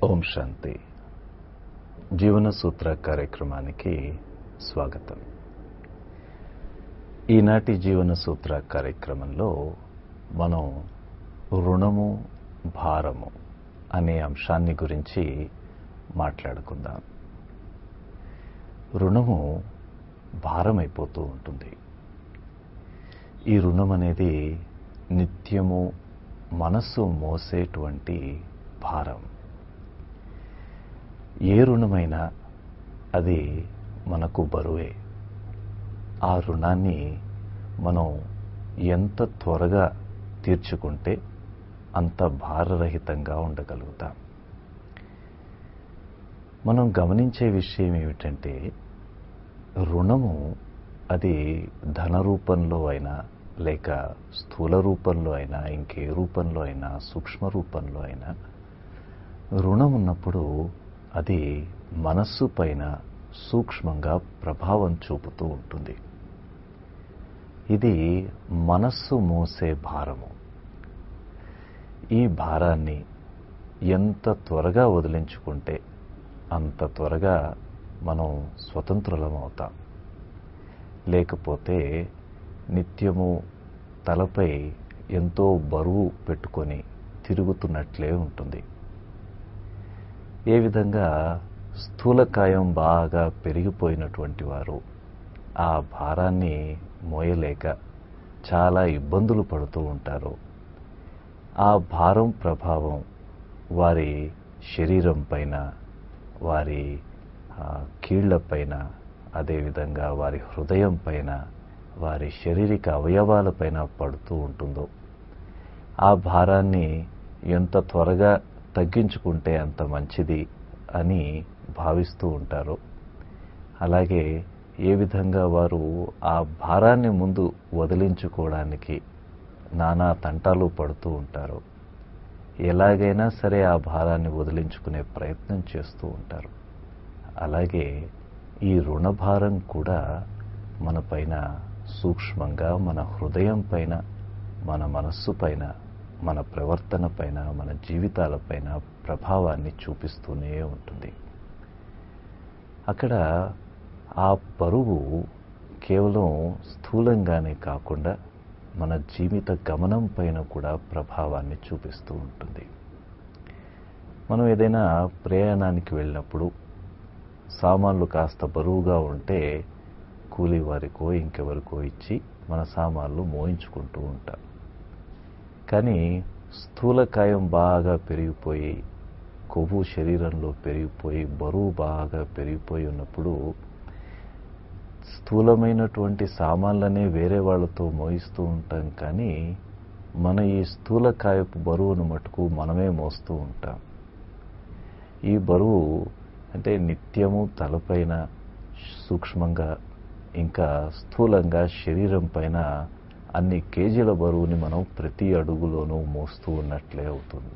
ఓం శాంతి జీవన సూత్ర కార్యక్రమానికి స్వాగతం ఈనాటి జీవన సూత్ర కార్యక్రమంలో మనం రుణము భారము అనే అంశాన్ని గురించి మాట్లాడుకుందాం రుణము భారమైపోతూ ఉంటుంది ఈ రుణం అనేది నిత్యము మనస్సు మోసేటువంటి భారం ఏ రుణమైనా అది మనకు బరువే ఆ రుణాన్ని మనం ఎంత త్వరగా తీర్చుకుంటే అంత భారరహితంగా ఉండగలుగుతాం మనం గమనించే విషయం ఏమిటంటే రుణము అది ధన రూపంలో అయినా లేక స్థూల రూపంలో అయినా ఇంకే రూపంలో అయినా సూక్ష్మ రూపంలో అయినా రుణం ఉన్నప్పుడు అది మనస్సు పైన సూక్ష్మంగా ప్రభావం చూపుతూ ఉంటుంది ఇది మనస్సు మోసే భారము ఈ భారాన్ని ఎంత త్వరగా వదిలించుకుంటే అంత త్వరగా మనం స్వతంత్రులం అవుతాం లేకపోతే నిత్యము తలపై ఎంతో బరువు పెట్టుకొని తిరుగుతున్నట్లే ఉంటుంది ఏ విధంగా స్థూలకాయం బాగా పెరిగిపోయినటువంటి వారు ఆ భారాన్ని మోయలేక చాలా ఇబ్బందులు పడుతూ ఉంటారు ఆ భారం ప్రభావం వారి శరీరం పైన వారి కీళ్లపైన అదేవిధంగా వారి హృదయం పైన వారి శారీరక అవయవాలపైన పడుతూ ఉంటుందో ఆ భారాన్ని ఎంత త్వరగా తగ్గించుకుంటే అంత మంచిది అని భావిస్తూ ఉంటారు అలాగే ఏ విధంగా వారు ఆ భారాన్ని ముందు వదిలించుకోవడానికి నానా తంటాలు పడుతూ ఉంటారు ఎలాగైనా సరే ఆ భారాన్ని వదిలించుకునే ప్రయత్నం చేస్తూ ఉంటారు అలాగే ఈ రుణభారం కూడా మన పైన సూక్ష్మంగా మన హృదయం పైన మన మనస్సు పైన మన ప్రవర్తన పైన మన జీవితాల పైన ప్రభావాన్ని చూపిస్తూనే ఉంటుంది అక్కడ ఆ పరువు కేవలం స్థూలంగానే కాకుండా మన జీవిత గమనం పైన కూడా ప్రభావాన్ని చూపిస్తూ ఉంటుంది మనం ఏదైనా ప్రయాణానికి వెళ్ళినప్పుడు సామాన్లు కాస్త బరువుగా ఉంటే కూలీ వారికో ఇంకెవరికో ఇచ్చి మన సామాన్లు మోయించుకుంటూ ఉంటాం కానీ స్థూలకాయం బాగా పెరిగిపోయి కొవ్వు శరీరంలో పెరిగిపోయి బరువు బాగా పెరిగిపోయి ఉన్నప్పుడు స్థూలమైనటువంటి సామాన్లనే వేరే వాళ్ళతో మోయిస్తూ ఉంటాం కానీ మన ఈ స్థూలకాయపు బరువును మటుకు మనమే మోస్తూ ఉంటాం ఈ బరువు అంటే నిత్యము తలపైన సూక్ష్మంగా ఇంకా స్థూలంగా శరీరం పైన అన్ని కేజీల బరువుని మనం ప్రతి అడుగులోనూ మోస్తూ ఉన్నట్లే అవుతుంది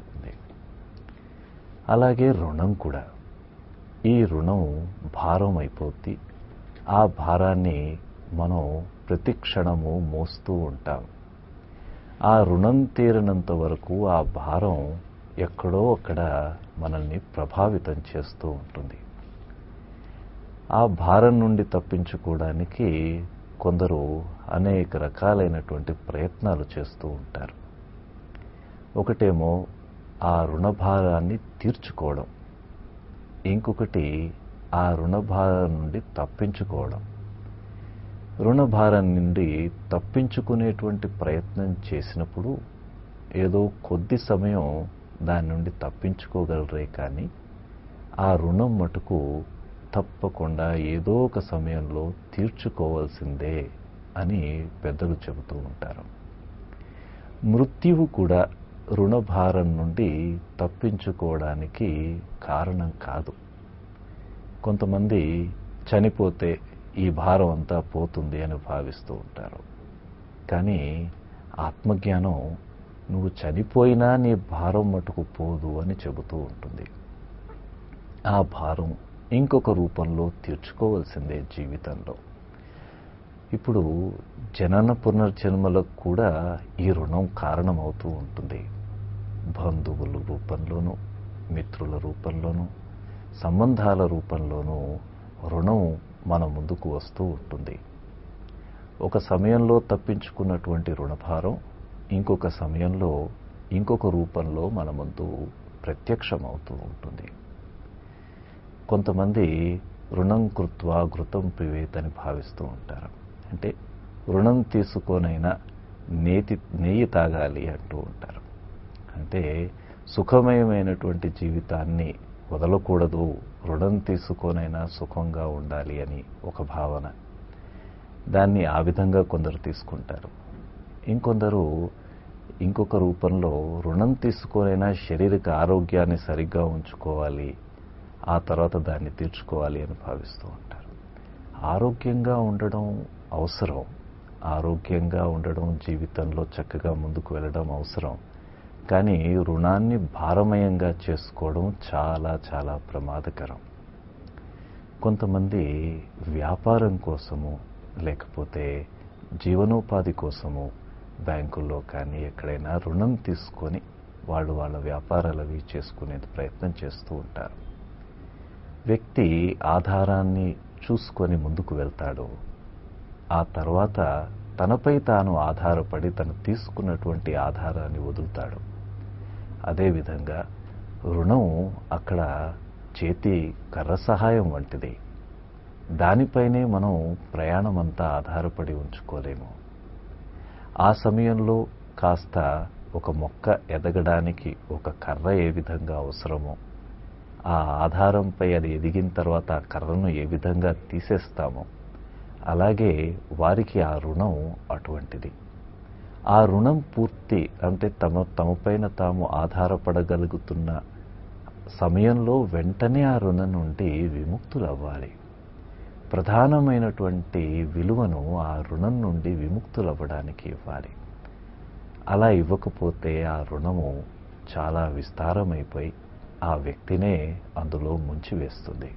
అలాగే రుణం కూడా ఈ రుణం భారం అయిపోద్ది ఆ భారాన్ని మనం ప్రతి క్షణము మోస్తూ ఉంటాం ఆ రుణం తీరినంత వరకు ఆ భారం ఎక్కడో అక్కడ మనల్ని ప్రభావితం చేస్తూ ఉంటుంది ఆ భారం నుండి తప్పించుకోవడానికి కొందరు అనేక రకాలైనటువంటి ప్రయత్నాలు చేస్తూ ఉంటారు ఒకటేమో ఆ రుణభారాన్ని తీర్చుకోవడం ఇంకొకటి ఆ రుణభారం నుండి తప్పించుకోవడం రుణభారం నుండి తప్పించుకునేటువంటి ప్రయత్నం చేసినప్పుడు ఏదో కొద్ది సమయం దాని నుండి తప్పించుకోగలరే కానీ ఆ రుణం మటుకు తప్పకుండా ఏదో ఒక సమయంలో తీర్చుకోవాల్సిందే అని పెద్దలు చెబుతూ ఉంటారు మృత్యువు కూడా రుణభారం నుండి తప్పించుకోవడానికి కారణం కాదు కొంతమంది చనిపోతే ఈ భారం అంతా పోతుంది అని భావిస్తూ ఉంటారు కానీ ఆత్మజ్ఞానం నువ్వు చనిపోయినా నీ భారం మటుకు పోదు అని చెబుతూ ఉంటుంది ఆ భారం ఇంకొక రూపంలో తీర్చుకోవాల్సిందే జీవితంలో ఇప్పుడు జనన పునర్జన్మలకు కూడా ఈ రుణం కారణమవుతూ ఉంటుంది బంధువుల రూపంలోనూ మిత్రుల రూపంలోనూ సంబంధాల రూపంలోనూ రుణం మన ముందుకు వస్తూ ఉంటుంది ఒక సమయంలో తప్పించుకున్నటువంటి రుణభారం ఇంకొక సమయంలో ఇంకొక రూపంలో మన ముందు ప్రత్యక్షమవుతూ ఉంటుంది కొంతమంది రుణం కృత్వా ఘృతం పివేత్ అని భావిస్తూ ఉంటారు అంటే రుణం తీసుకోనైనా నేతి నెయ్యి తాగాలి అంటూ ఉంటారు అంటే సుఖమయమైనటువంటి జీవితాన్ని వదలకూడదు రుణం తీసుకోనైనా సుఖంగా ఉండాలి అని ఒక భావన దాన్ని ఆ విధంగా కొందరు తీసుకుంటారు ఇంకొందరు ఇంకొక రూపంలో రుణం తీసుకోనైనా శారీరక ఆరోగ్యాన్ని సరిగ్గా ఉంచుకోవాలి ఆ తర్వాత దాన్ని తీర్చుకోవాలి అని భావిస్తూ ఉంటారు ఆరోగ్యంగా ఉండడం అవసరం ఆరోగ్యంగా ఉండడం జీవితంలో చక్కగా ముందుకు వెళ్ళడం అవసరం కానీ రుణాన్ని భారమయంగా చేసుకోవడం చాలా చాలా ప్రమాదకరం కొంతమంది వ్యాపారం కోసము లేకపోతే జీవనోపాధి కోసము బ్యాంకుల్లో కానీ ఎక్కడైనా రుణం తీసుకొని వాళ్ళు వాళ్ళ వ్యాపారాలు అవి చేసుకునేది ప్రయత్నం చేస్తూ ఉంటారు వ్యక్తి ఆధారాన్ని చూసుకొని ముందుకు వెళ్తాడు ఆ తర్వాత తనపై తాను ఆధారపడి తను తీసుకున్నటువంటి ఆధారాన్ని వదులుతాడు అదేవిధంగా రుణం అక్కడ చేతి కర్ర సహాయం వంటిది దానిపైనే మనం ప్రయాణం అంతా ఆధారపడి ఉంచుకోలేము ఆ సమయంలో కాస్త ఒక మొక్క ఎదగడానికి ఒక కర్ర ఏ విధంగా అవసరమో ఆ ఆధారంపై అది ఎదిగిన తర్వాత ఆ కర్రను ఏ విధంగా తీసేస్తామో అలాగే వారికి ఆ రుణం అటువంటిది ఆ రుణం పూర్తి అంటే తమ తమపైన తాము ఆధారపడగలుగుతున్న సమయంలో వెంటనే ఆ రుణం నుండి విముక్తులవ్వాలి ప్రధానమైనటువంటి విలువను ఆ రుణం నుండి విముక్తులవ్వడానికి ఇవ్వాలి అలా ఇవ్వకపోతే ఆ రుణము చాలా విస్తారమైపోయి ఆ వ్యక్తినే అందులో ముంచివేస్తుంది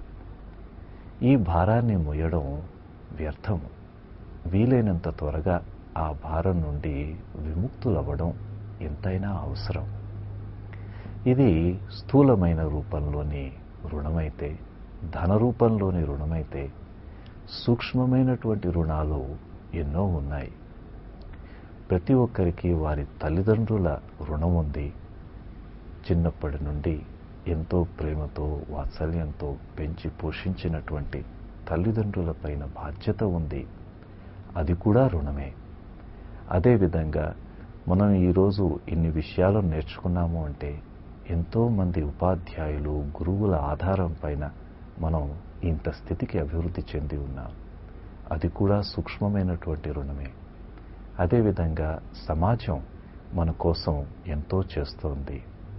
ఈ భారాన్ని మొయ్యడం వ్యర్థము వీలైనంత త్వరగా ఆ భారం నుండి విముక్తులవ్వడం ఎంతైనా అవసరం ఇది స్థూలమైన రూపంలోని రుణమైతే ధన రూపంలోని రుణమైతే సూక్ష్మమైనటువంటి రుణాలు ఎన్నో ఉన్నాయి ప్రతి ఒక్కరికి వారి తల్లిదండ్రుల రుణం ఉంది చిన్నప్పటి నుండి ఎంతో ప్రేమతో వాత్సల్యంతో పెంచి పోషించినటువంటి తల్లిదండ్రుల పైన బాధ్యత ఉంది అది కూడా రుణమే అదేవిధంగా మనం ఈరోజు ఇన్ని విషయాలు నేర్చుకున్నాము అంటే ఎంతో మంది ఉపాధ్యాయులు గురువుల ఆధారం పైన మనం ఇంత స్థితికి అభివృద్ధి చెంది ఉన్నాం అది కూడా సూక్ష్మమైనటువంటి రుణమే అదేవిధంగా సమాజం మన కోసం ఎంతో చేస్తోంది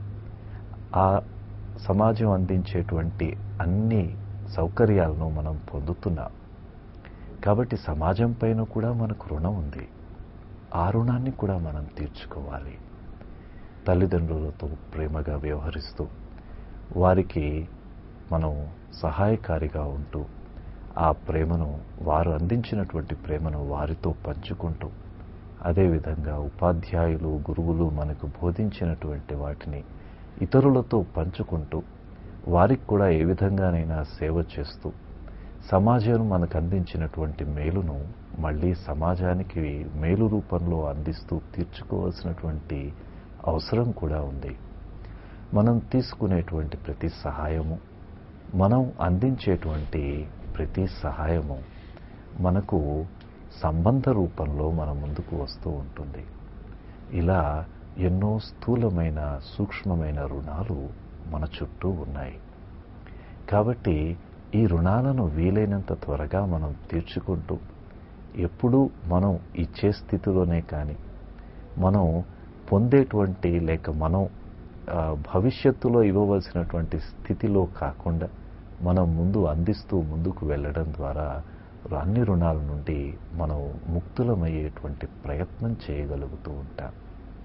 ఆ సమాజం అందించేటువంటి అన్ని సౌకర్యాలను మనం పొందుతున్నాం కాబట్టి సమాజం పైన కూడా మనకు రుణం ఉంది ఆ రుణాన్ని కూడా మనం తీర్చుకోవాలి తల్లిదండ్రులతో ప్రేమగా వ్యవహరిస్తూ వారికి మనం సహాయకారిగా ఉంటూ ఆ ప్రేమను వారు అందించినటువంటి ప్రేమను వారితో పంచుకుంటూ అదేవిధంగా ఉపాధ్యాయులు గురువులు మనకు బోధించినటువంటి వాటిని ఇతరులతో పంచుకుంటూ వారికి కూడా ఏ విధంగానైనా సేవ చేస్తూ సమాజం మనకు అందించినటువంటి మేలును మళ్ళీ సమాజానికి మేలు రూపంలో అందిస్తూ తీర్చుకోవాల్సినటువంటి అవసరం కూడా ఉంది మనం తీసుకునేటువంటి ప్రతి సహాయము మనం అందించేటువంటి ప్రతి సహాయము మనకు సంబంధ రూపంలో మన ముందుకు వస్తూ ఉంటుంది ఇలా ఎన్నో స్థూలమైన సూక్ష్మమైన రుణాలు మన చుట్టూ ఉన్నాయి కాబట్టి ఈ రుణాలను వీలైనంత త్వరగా మనం తీర్చుకుంటూ ఎప్పుడూ మనం ఇచ్చే స్థితిలోనే కానీ మనం పొందేటువంటి లేక మనం భవిష్యత్తులో ఇవ్వవలసినటువంటి స్థితిలో కాకుండా మనం ముందు అందిస్తూ ముందుకు వెళ్ళడం ద్వారా అన్ని రుణాల నుండి మనం ముక్తులమయ్యేటువంటి ప్రయత్నం చేయగలుగుతూ ఉంటాం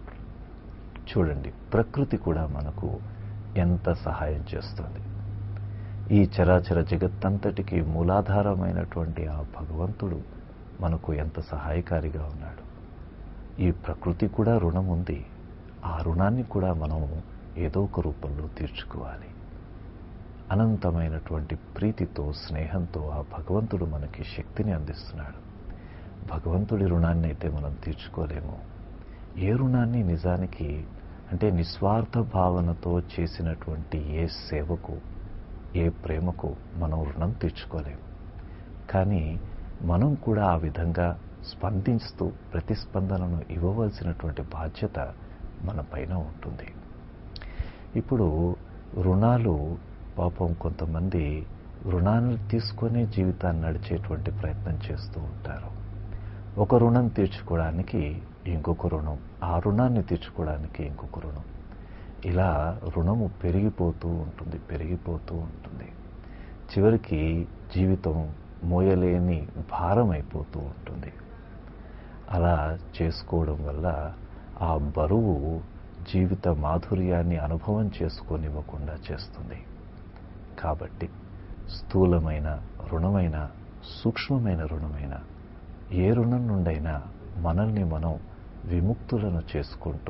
చూడండి ప్రకృతి కూడా మనకు ఎంత సహాయం చేస్తుంది ఈ చరాచర జగత్తంతటికి మూలాధారమైనటువంటి ఆ భగవంతుడు మనకు ఎంత సహాయకారిగా ఉన్నాడు ఈ ప్రకృతి కూడా రుణం ఉంది ఆ రుణాన్ని కూడా మనం ఏదో ఒక రూపంలో తీర్చుకోవాలి అనంతమైనటువంటి ప్రీతితో స్నేహంతో ఆ భగవంతుడు మనకి శక్తిని అందిస్తున్నాడు భగవంతుడి రుణాన్ని అయితే మనం తీర్చుకోలేము ఏ రుణాన్ని నిజానికి అంటే నిస్వార్థ భావనతో చేసినటువంటి ఏ సేవకు ఏ ప్రేమకు మనం రుణం తీర్చుకోలేము కానీ మనం కూడా ఆ విధంగా స్పందిస్తూ ప్రతిస్పందనను ఇవ్వవలసినటువంటి బాధ్యత మన పైన ఉంటుంది ఇప్పుడు రుణాలు పాపం కొంతమంది రుణాలను తీసుకొని జీవితాన్ని నడిచేటువంటి ప్రయత్నం చేస్తూ ఉంటారు ఒక రుణం తీర్చుకోవడానికి ఇంకొక రుణం ఆ రుణాన్ని తీర్చుకోవడానికి ఇంకొక రుణం ఇలా రుణము పెరిగిపోతూ ఉంటుంది పెరిగిపోతూ ఉంటుంది చివరికి జీవితం మోయలేని భారం అయిపోతూ ఉంటుంది అలా చేసుకోవడం వల్ల ఆ బరువు జీవిత మాధుర్యాన్ని అనుభవం చేసుకోనివ్వకుండా చేస్తుంది కాబట్టి స్థూలమైన రుణమైన సూక్ష్మమైన రుణమైన ఏ రుణం నుండైనా మనల్ని మనం విముక్తులను చేసుకుంటూ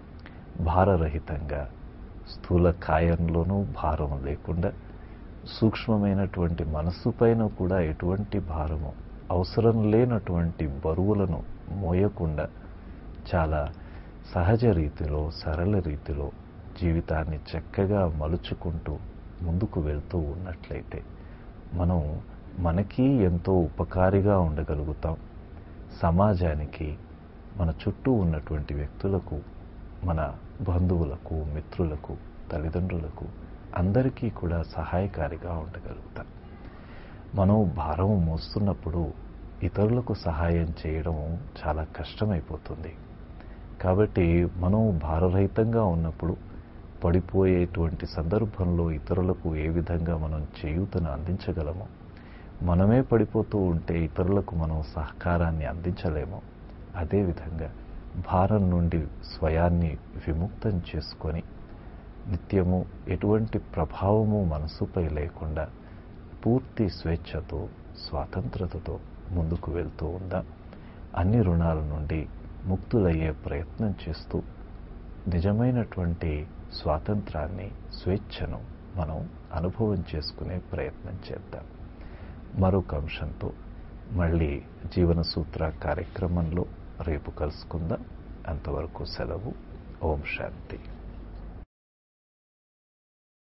భారరహితంగా స్థూల కాయంలోనూ భారం లేకుండా సూక్ష్మమైనటువంటి మనస్సు పైన కూడా ఎటువంటి భారము అవసరం లేనటువంటి బరువులను మోయకుండా చాలా సహజ రీతిలో సరళ రీతిలో జీవితాన్ని చక్కగా మలుచుకుంటూ ముందుకు వెళ్తూ ఉన్నట్లయితే మనం మనకి ఎంతో ఉపకారిగా ఉండగలుగుతాం సమాజానికి మన చుట్టూ ఉన్నటువంటి వ్యక్తులకు మన బంధువులకు మిత్రులకు తల్లిదండ్రులకు అందరికీ కూడా సహాయకారిగా ఉండగలుగుతాం మనం భారం మోస్తున్నప్పుడు ఇతరులకు సహాయం చేయడం చాలా కష్టమైపోతుంది కాబట్టి మనం భారరహితంగా ఉన్నప్పుడు పడిపోయేటువంటి సందర్భంలో ఇతరులకు ఏ విధంగా మనం చేయూతను అందించగలమో మనమే పడిపోతూ ఉంటే ఇతరులకు మనం సహకారాన్ని అందించలేము అదేవిధంగా భారం నుండి స్వయాన్ని విముక్తం చేసుకొని నిత్యము ఎటువంటి ప్రభావము మనసుపై లేకుండా పూర్తి స్వేచ్ఛతో స్వాతంత్రతతో ముందుకు వెళ్తూ ఉందాం అన్ని రుణాల నుండి ముక్తులయ్యే ప్రయత్నం చేస్తూ నిజమైనటువంటి స్వాతంత్రాన్ని స్వేచ్ఛను మనం అనుభవం చేసుకునే ప్రయత్నం చేద్దాం మరొక అంశంతో మళ్ళీ జీవన సూత్ర కార్యక్రమంలో రేపు కలుసుకుందాం అంతవరకు సెలవు ఓం శాంతి